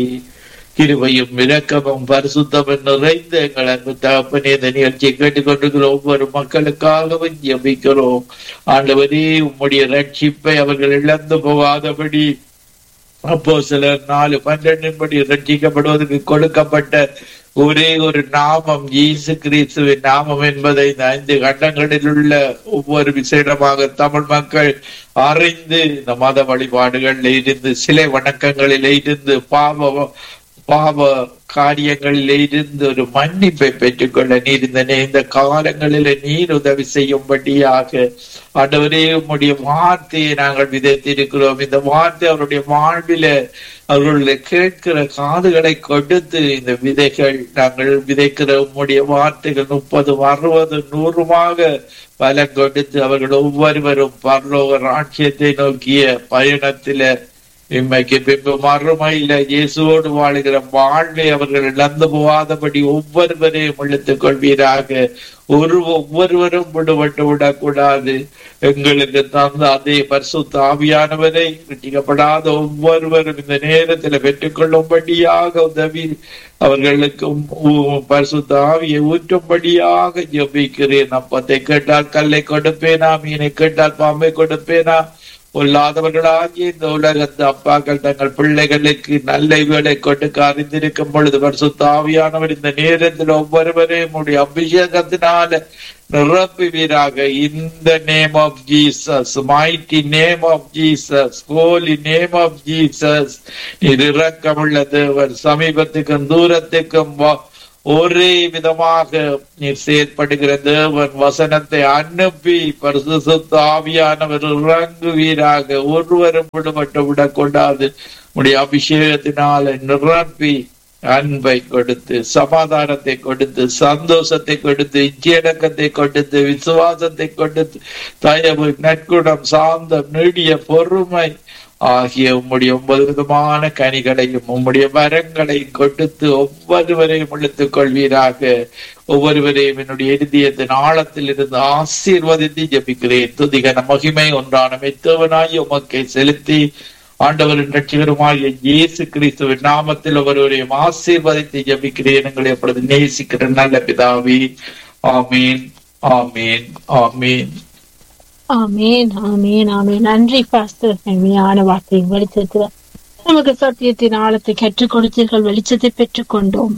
கிருபையும் இரக்கமும் பரிசுத்தமும் நிறைந்த எங்கள் அன்பு தகப்பனே இந்த நிகழ்ச்சியை கேட்டுக்கொண்டிருக்கிற ஒவ்வொரு மக்களுக்காகவும் ஜெபிக்கிறோம் ஆண்டவரே உம்முடைய ரட்சிப்பை அவர்கள் இழந்து போகாதபடி அப்போ சிலர் நாலு பன்னெண்டின் படி ரட்சிக்கப்படுவதற்கு கொடுக்கப்பட்ட ஒரே ஒரு நாமம் இயேசு கிறிஸ்துவின் நாமம் என்பதை இந்த ஐந்து கண்டங்களில் உள்ள ஒவ்வொரு விசேடமாக தமிழ் மக்கள் அறிந்து இந்த மத வழிபாடுகளில் இருந்து சிலை வணக்கங்களில் இருந்து பாவ பாவ காரியங்களில் இருந்து ஒரு மன்னிப்பை பெற்றுக்கொள்ள நீர் இந்த நே- இந்த காலங்களில் நீர் உதவி செய்யும்படியாக ஆண்டவரே உம்முடைய வார்த்தையை நாங்கள் விதைத்திருக்கிறோம் இந்த வார்த்தை அவருடைய வாழ்வில அவர்களுடைய கேட்கிற காதுகளை கொடுத்து இந்த விதைகள் நாங்கள் விதைக்கிற உம்முடைய வார்த்தைகள் முப்பது அறுபது நூறுமாக பலன் கொடுத்து அவர்கள் ஒவ்வொருவரும் பரலோக ராட்சியத்தை நோக்கிய பயணத்தில இம்மைக்கு பின்பு மறுமையில இயேசுவோடு வாழுகிற வாழ்வை அவர்கள் இழந்து போகாதபடி ஒவ்வொருவரையும் இழுத்துக் கொள்வீராக ஒரு ஒவ்வொருவரும் விடுபட்டு விடக்கூடாது எங்களுக்கு தந்த அதே பரிசுத்த ஆவியானவரை ரட்சிக்கப்படாத ஒவ்வொருவரும் இந்த நேரத்தில் பெற்றுக்கொள்ளும்படியாக உதவி அவர்களுக்கு ஊ- பரிசுத்த ஆவியை ஊற்றும்படியாக ஜெபிக்கிறேன் அப்பத்தை கேட்டால் கல்லை கொடுப்பேனா மீனை கேட்டால் பாம்பை கொடுப்பேனா பொல்லாதவர்களாகிய இந்த உலகத்து அப்பாக்கள் தங்கள் பிள்ளைகளுக்கு நல்ல இவளை கொடுக்க அறிந்திருக்கும் பொழுது பரிசுத்த ஆவியானவர் இந்த நேரத்தில் ஒவ்வொருவரையும் உடைய அபிஷேகத்தினால நிரப்புவீராக இந்த name of Jesus mighty name of Jesus holy name of Jesus இது இரக்கமுள்ள தேவன் சமீபத்துக்கும் தூரத்துக்கும் வா- ஒரே விதமாக நீர் செயற்படுகிற தேவன் வசனத்தை அனுப்பி பரிசுத்த ஆவியானவர் இறங்குவீராக ஒருவரும் விடுபட்டு விடக்கூடாது உடைய அபிஷேகத்தினால நிரப்பி அன்பை கொடுத்து சமாதானத்தை கொடுத்து சந்தோஷத்தை கொடுத்து இச்சையடக்கத்தை கொடுத்து விசுவாசத்தை கொடுத்து தயவு நற்குணம் சாந்தம் நீடிய பொறுமை ஆகிய உம்முடைய ஒன்பது விதமான கனிகளையும் உம்முடைய வரங்களையும் கொடுத்து ஒவ்வொருவரையும் இழுத்துக் கொள்வீராக ஒவ்வொருவரையும் என்னுடைய இருதயத்தின் ஆழத்தில் இருந்து ஆசீர்வதித்து ஜெபிக்கிறேன் துதிகன மகிமை ஒன்றான மெத்தவனாய் உமக்கை செலுத்தி ஆண்டவரின் ரட்சிகருமாகிய இயேசு கிறிஸ்துவின் நாமத்தில் ஒவ்வொருவரையும் ஆசீர்வதித்து ஜெபிக்கிறேன் எங்களை அப்பொழுது நேசிக்கிற நல்ல பிதாவே ஆமீன் ஆமீன் ஆமீன் ஆமேன் ஆமேன் ஆமேன் நன்றி பாஸ்டர் மென்மையான வார்த்தை வெளிச்சத்துல நமக்கு சத்தியத்தின் ஆழத்தை கற்றுக் கொடுத்தீர்கள் வெளிச்சத்தை பெற்றுக் கொண்டோம்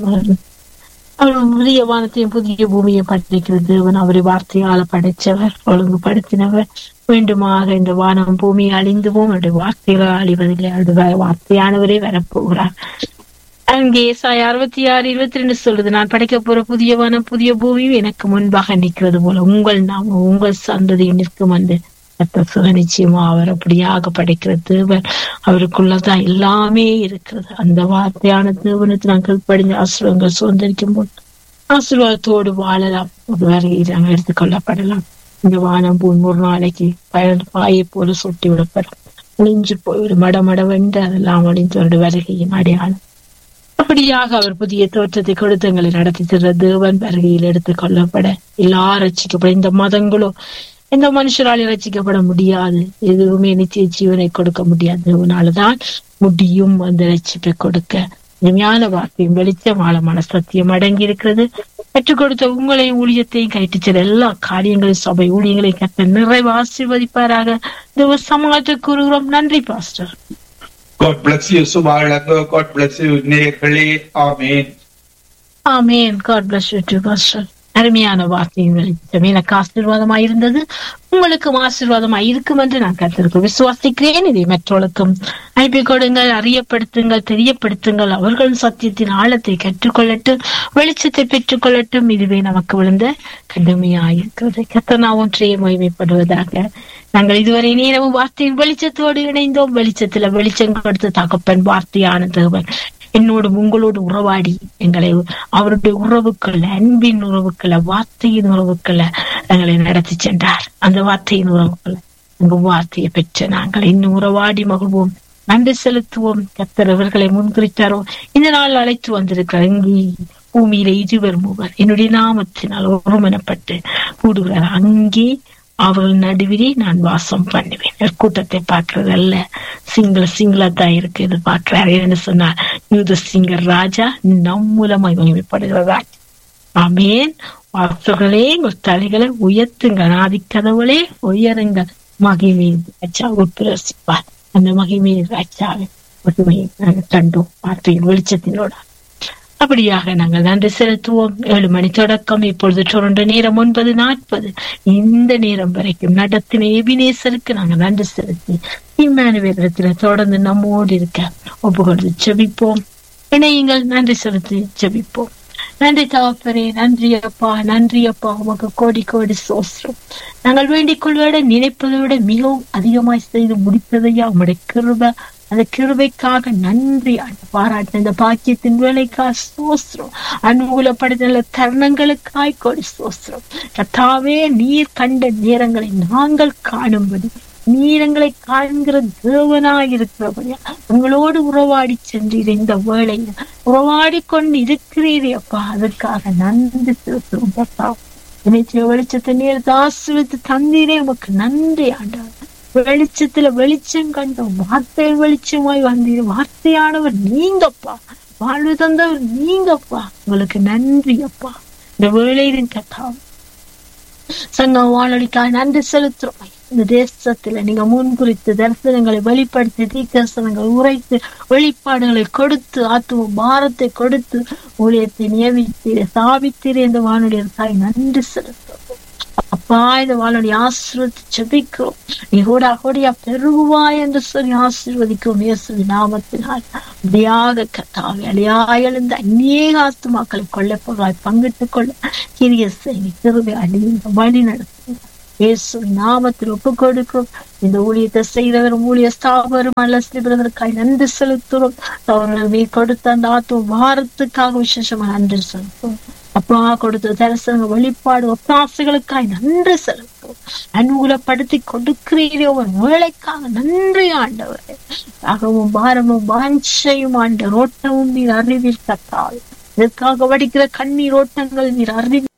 அவர் புதிய வானத்தையும் புதிய பூமியை படைக்கிற தேவன் அவரை வார்த்தையால படைச்சவர் ஒழுங்குபடுத்தினவர் மீண்டுமாக இந்த வானம் பூமி அழிந்து போம் அவருடைய வார்த்தைகள் அழிவதில்லை அவருடைய வார்த்தையானவரே வரப்போகிறார் அங்கே சாய் அறுபத்தி ஆறு இருபத்தி ரெண்டு சொல்லுது நான் படைக்க போற புதிய வானம் புதிய பூமியும் எனக்கு முன்பாக நிற்கிறது போல உங்கள் நாம உங்கள் சந்ததியும் நிற்கும் அந்த கர்த்தர் சுக நிச்சயமா அவர் அப்படியாக படைக்கிற தேவன் அவருக்குள்ளதான் எல்லாமே இருக்கிறது அந்த வார்த்தையான தேவனுக்கு நாங்கள் படிஞ்ச ஆசிர்வங்கள் சுதந்திரிக்கும் போது ஆசீர்வாதத்தோடு வாழலாம் ஒரு வரையை நாங்கள் எடுத்துக்கொள்ளப்படலாம் இந்த வானம் பூமி ஒரு நாளைக்கு பயன் பாயை போல சுட்டி விடப்படும் அழிஞ்சு போய் ஒரு மடமட வென்று அதெல்லாம் அழிஞ்சு ஒரு வருகையின் அடையாளம் அப்படியாக அவர் புதிய தோற்றத்தை கொடுத்து எங்களை நடத்தி தர தேவன் வருகையில் எடுத்துக் கொள்ளப்பட எல்லா ரட்சிக்கப்பட இந்த மதங்களோ எந்த மனுஷராலும் ரட்சிக்கப்பட முடியாது எதுவுமே நித்திய ஜீவனை கொடுக்க முடியாது தேவனாலதான் முடியும் அந்த ரட்சிப்பை கொடுக்க இனிமையான வார்த்தையும் வெளிச்சம் ஆழமான சத்தியம் அடங்கி இருக்கிறது கற்றுக் கொடுத்த உங்களையும் ஊழியத்தையும் கைட்டுச் செல்ல எல்லா காரியங்களையும் சபை ஊழியங்களையும் கற்ற நிறைவு ஆசீர்வதிப்பாராக தேவ சமாஜ கூறுகிறோம் நன்றி பாஸ்டர் God bless you, சுபாலங்க God bless you, நேயர்களே ஆமீன் ஆமேன் God bless you to pastor அருமையான வார்த்தையின் வெளிச்சம் எனக்கு ஆசீர்வாதமா இருந்தது உங்களுக்கும் ஆசீர்வாதமா இருக்கும் என்று நான் கருத்திருக்கிறேன் விசுவாசிக்கிறேன் இதை மற்றவர்களுக்கும் அனுப்பி கொடுங்கள் அறியப்படுத்துங்கள் தெரியப்படுத்துங்கள் அவர்களும் சத்தியத்தின் ஆழத்தை கற்றுக்கொள்ளட்டும் வெளிச்சத்தை பெற்றுக்கொள்ளட்டும் இதுவே நமக்கு விழுந்த கடுமையாயிருக்கிறது கத்தனா ஒன்றையே மகிமைப்படுவதாக நாங்கள் இதுவரை நேரமும் வார்த்தையின் வெளிச்சத்தோடு இணைந்தோம் வெளிச்சத்துல வெளிச்சம் கொடுத்து தகப்பன் வார்த்தையான தேவன் என்னோடும் உங்களோடு உறவாடி எங்களை அவருடைய உறவுக்குள்ள அன்பின் உறவுக்குள்ள வார்த்தையின் உறவுக்குள்ள எங்களை நடத்தி சென்றார் அந்த வார்த்தையின் உறவுக்குள்ள அங்கு வார்த்தையை பெற்ற நாங்கள் இன்னும் உறவாடி மகிழ்வோம் நன்றி செலுத்துவோம் கத்தரவர்களை முன்குறித்தாரோ இந்த நாள் அழைத்து வந்திருக்கிறார் இங்கே பூமியில இருவர் மூவர் என்னுடைய நாமத்தினால் ஒருமனப்பட்டு கூடுகிறார் அங்கே அவர்கள் நடுவிலே நான் வாசம் பண்ணுவேன் கூட்டத்தை பார்க்கறது அல்ல சிங்கள சிங்களா தான் இருக்கு இது பார்க்கிறாரு என்ன சொன்னார் யூத சிங்கர் ராஜா நம் மூலமாய் மகிமைப்படுகிற ராஜா ஆமேன் வாசர்களே உங்கள் தலைகளை உயர்த்துங்கள் ஆதிக்கதவுளே உயருங்கள் மகிமை ராஜாவை பிரசிப்பார் அந்த மகிமை ராஜாவை மகிமையை நாங்கள் கண்டோம் வார்த்தையின் வெளிச்சத்தினோட அப்படியாக நாங்கள் நன்றி செலுத்துவோம் ஏழு மணி தொடக்கம் இப்பொழுது தொடர்ந்த நேரம் ஒன்பது நாற்பது இந்த நேரம் வரைக்கும் நடத்தின எபினேசருக்கு நாங்கள் நன்றி செலுத்தி இம்மானுவேலத்துல தொடர்ந்து நம்மோடு இருக்க ஒப்புக்கொண்டு செபிப்போம் இணையுங்கள் நன்றி செலுத்தி செபிப்போம் நன்றி தகப்பரே நன்றி அப்பா நன்றி அப்பா உமக்கு கோடி கோடி சோஸ்ரம் நாங்கள் வேண்டிக் கொள்வதை நினைப்பதை விட மிகவும் அதிகமாய் செய்து முடித்ததையா உங்களுடைய கிருப அந்த கிருபைக்காக நன்றி ஆண்டு பாராட்டு இந்த பாக்கியத்தின் வேலைக்காக சோஸ்திரம் அனுகூலப்படுத்த தருணங்களுக்காய் கோடி சோஸ்திரம் கத்தாவே நீர் கண்ட நேரங்களை நாங்கள் காணும்படி நீரங்களை காண்கிற தேவனாய் இருக்கிறபடியா உங்களோடு உறவாடி சென்றீர் இந்த வேளையில் உறவாடி கொண்டு இருக்கிறீரே அப்பா அதுக்காக நன்றி செலுத்துறோம் அப்பா இணைச்சிய வெளிச்சத்தை நீர் ஆசிர்வித்து தந்தீரே உமக்கு நன்றி ஆண்டவர் வெளிச்சத்துல வெளிச்சம் கண்டோம் வார்த்தை வெளிச்சமாய் வந்தீர் வார்த்தையானவர் நீங்கப்பா வாழ்வு தந்தவர் நீங்கப்பா உங்களுக்கு நன்றி அப்பா இந்த வேளையிலும் கத்தாவும் சங்கம் வானொலிக்காக நன்றி செலுத்துறோம் இந்த தேசத்துல நீங்க முன்குறித்து தரிசனங்களை வெளிப்படுத்தி தீக்கரசனங்கள் உரைத்து வெளிப்பாடுகளை கொடுத்து ஆத்துவ பாரத்தை கொடுத்து ஊழியத்தை நியமித்தீர் சாபித்தீர் இந்த வானொலியற்காக நன்றி செலுத்துறோம் அப்பா இந்த வானொலி ஆசீர்வதி ஜபிக்கிறோம் நீ கூட கூடிய பெருகுவாய் என்று சொல்லி ஆசீர்வதிக்கும் இயேசு நாமத்தினால் அப்படியாக கத்தாவை அழியாய் எழுந்த அநேக ஆத்துமாக்களை கொள்ளப்போகாய் பங்கிட்டுக் கொள்ள கிரிய செய்தி திருவை அழிந்த வழி நடத்துங்க இயேசு நாமத்தில் ஒப்பு கொடுக்கிறோம் இந்த ஊழியத்தை செய்தவரும் ஊழிய ஸ்தாபரும் அல்ல பிரதற்காய் நன்றி செலுத்துறோம் அவர்கள் நீ கொடுத்த அந்த ஆத்துவ வாரத்துக்காக விசேஷமா நன்றி செலுத்துவோம் அப்பா கொடுத்த தரிசன வெளிப்பாடு ஒத்தாசைகளுக்காய் நன்றி செலுத்துவோம் அனுகூலப்படுத்தி கொடுக்கிறீரே ஒரு வேலைக்காக நன்றி ஆண்டவர் அகவும் பாரமும் வாஞ்சையும் ஆண்ட ஓட்டமும் நீர் அறிவில் கத்தால் இதற்காக வடிக்கிற கண்ணீர் ஓட்டங்கள் நீர் அறிவி